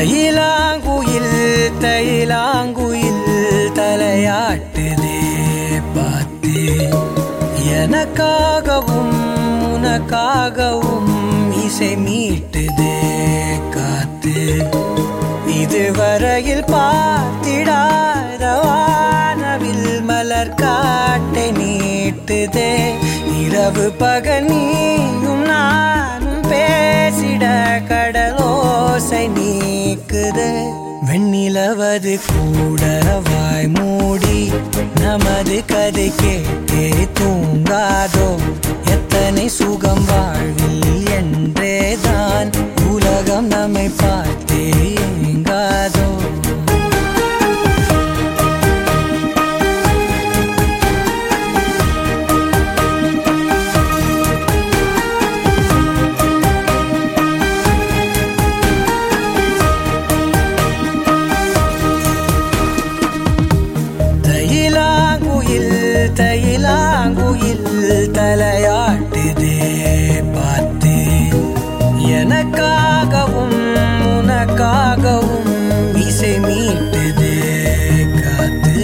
தைலாங்குயில் தைலாங்குயில் தலையாட்டுதே பார்த்து எனக்காகவும் உனக்காகவும் இசை மீட்டுதே காத்து இதுவரையில் பார்த்திடாத வானவில் மலர் காட்டை நீட்டுதே இரவு பகல் நீயும் நானும் பேசிட கடலோசை நீக்குது வெண்ணிலவது கூட வாய் மூடி நமது கதை கேட்டே தூங்காதோ எத்தனை சுகம் வாழ்வில் என்றேதான் உலகம் நம்மை பார்த்தே ஏங்காதோ தைலாங்குயில் தைலாங்குயில் தலையாட்டுதே பார்த்து எனக்காகவும் உனக்காகவும் இசை மீட்டுதே காத்து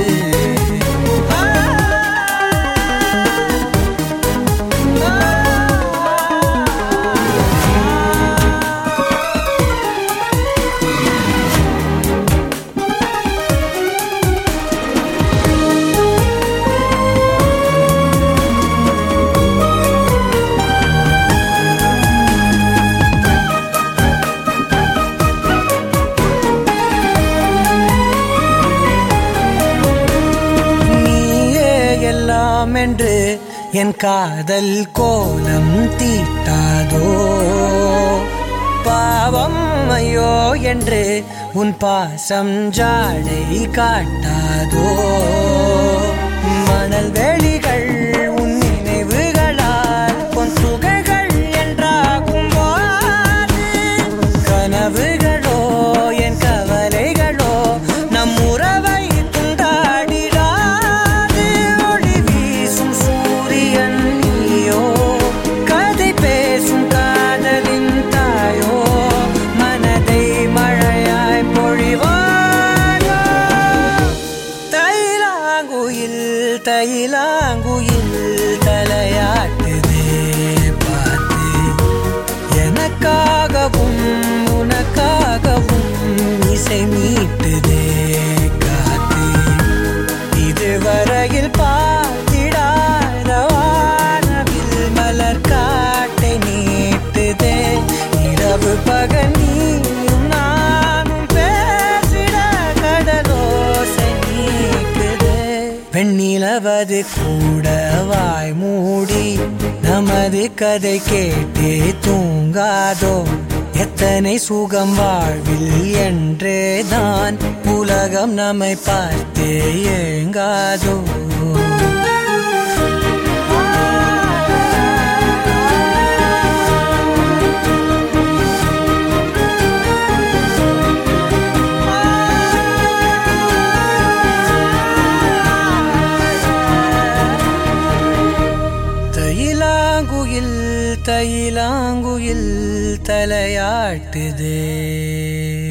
நீயே எல்லாம் என்று என் காதல் கோலம் தீட்டாதோ பாவம் ஐயோ என்று உன் பாசம் ஜாடை காட்டாதோ மணல் வெளிகள் உன் நினைவுகளால் உன் துகைகள் என்றாகும் போது கனவுகளோ என் கவலைகளோ நம் உறவை துண்டாடிடாது ஒளி வீசும் சூரியன் நீயோ கதை பேசும் காதலின் தாயோ மனதை மழையாய் பொழிவாயோ தைலாங்குயில் தைலாங்குயில் தலையாட்டுதே பார்த்து எனக்காகவும் உனக்காகவும் இசை மீட்டுதே காத்து இதுவரையில் பார்த்திடாத வானவில் மலர் காட்டை நீட்டுதே இரவு பகல் நீயும் நானும் பேசிட கடலோசை நீக்குதே வெண்ணிலவது கூட வாய் மூடி நமது கதை கேட்டே தூங்காதோ எத்தனை சுகம் வாழ்வில் என்றேதான் உலகம் நம்மை பார்த்தே ஏங்காதோ தைலாங்குயில் தைலாங்குயில் தலையாட்டுதே